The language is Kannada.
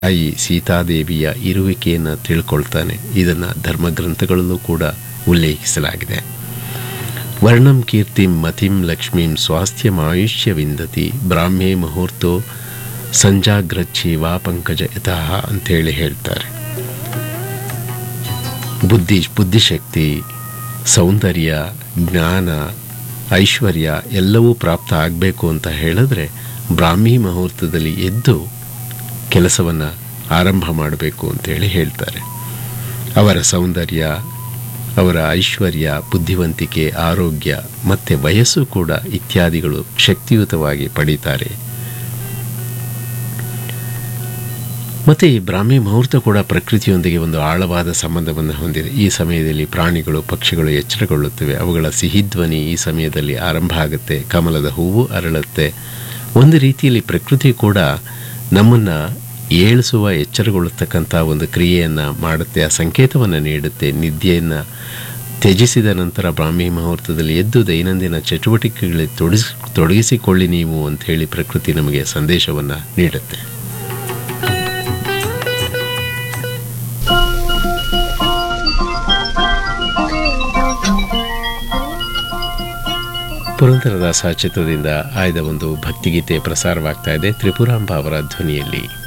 ತಾಯಿ ಸೀತಾದೇವಿಯ ಇರುವಿಕೆಯನ್ನು ತಿಳ್ಕೊಳ್ತಾನೆ ಇದನ್ನು ಧರ್ಮಗ್ರಂಥಗಳಲ್ಲೂ ಕೂಡ ಉಲ್ಲೇಖಿಸಲಾಗಿದೆ ವರ್ಣಂ ಕೀರ್ತಿಂ ಮತಿಂ ಲಕ್ಷ್ಮೀಂ ಸ್ವಾಸ್ಥ್ಯಮಾಯುಷ್ಯ ವಿಂದತಿ ಬ್ರಾಹ್ಮೇ ಮುಹೂರ್ತೋ ಸಂಜಾಗ್ರಚ್ಚಿ ವಾ ಪಂಕಜ ಯತಃ ಅಂತೇಳಿ ಹೇಳ್ತಾರೆ ಬುದ್ಧಿ ಬುದ್ಧಿಶಕ್ತಿ ಸೌಂದರ್ಯ ಜ್ಞಾನ ಐಶ್ವರ್ಯ ಎಲ್ಲವೂ ಪ್ರಾಪ್ತ ಆಗಬೇಕು ಅಂತ ಹೇಳಿದ್ರೆ ಬ್ರಾಹ್ಮಿ ಮುಹೂರ್ತದಲ್ಲಿ ಎದ್ದು ಕೆಲಸವನ್ನು ಆರಂಭ ಮಾಡಬೇಕು ಅಂತೇಳಿ ಹೇಳ್ತಾರೆ ಅವರ ಸೌಂದರ್ಯ ಅವರ ಐಶ್ವರ್ಯ ಬುದ್ಧಿವಂತಿಕೆ ಆರೋಗ್ಯ ಮತ್ತು ವಯಸ್ಸು ಕೂಡ ಇತ್ಯಾದಿಗಳು ಶಕ್ತಿಯುತವಾಗಿ ಪಡೀತಾರೆ ಮತ್ತು ಈ ಬ್ರಾಹ್ಮಿ ಮುಹೂರ್ತ ಕೂಡ ಪ್ರಕೃತಿಯೊಂದಿಗೆ ಒಂದು ಆಳವಾದ ಸಂಬಂಧವನ್ನು ಹೊಂದಿದೆ ಈ ಸಮಯದಲ್ಲಿ ಪ್ರಾಣಿಗಳು ಪಕ್ಷಿಗಳು ಎಚ್ಚರಗೊಳ್ಳುತ್ತವೆ ಅವುಗಳ ಸಿಹಿಧ್ವನಿ ಈ ಸಮಯದಲ್ಲಿ ಆರಂಭ ಆಗುತ್ತೆ ಕಮಲದ ಹೂವು ಅರಳುತ್ತೆ ಒಂದು ರೀತಿಯಲ್ಲಿ ಪ್ರಕೃತಿ ಕೂಡ ನಮ್ಮನ್ನು ಏಳಿಸುವ ಎಚ್ಚರಗೊಳ್ಳತಕ್ಕಂಥ ಒಂದು ಕ್ರಿಯೆಯನ್ನು ಮಾಡುತ್ತೆ ಆ ಸಂಕೇತವನ್ನು ನೀಡುತ್ತೆ ನಿದ್ದೆಯನ್ನು ತ್ಯಜಿಸಿದ ನಂತರ ಬ್ರಾಹ್ಮಿ ಮುಹೂರ್ತದಲ್ಲಿ ಎದ್ದು ದೈನಂದಿನ ಚಟುವಟಿಕೆಗಳಲ್ಲಿ ತೊಡಗಿಸಿ ತೊಡಗಿಸಿಕೊಳ್ಳಿ ನೀವು ಅಂಥೇಳಿ ಪ್ರಕೃತಿ ನಮಗೆ ಸಂದೇಶವನ್ನು ನೀಡುತ್ತೆ ಪುರಂದರದಾಸ ಚಿತ್ರದಿಂದ ಆಯ್ದ ಒಂದು ಭಕ್ತಿಗೀತೆ ಪ್ರಸಾರವಾಗ್ತಾ ಇದೆ ತ್ರಿಪುರಾಂಬ ಅವರ ಧ್ವನಿಯಲ್ಲಿ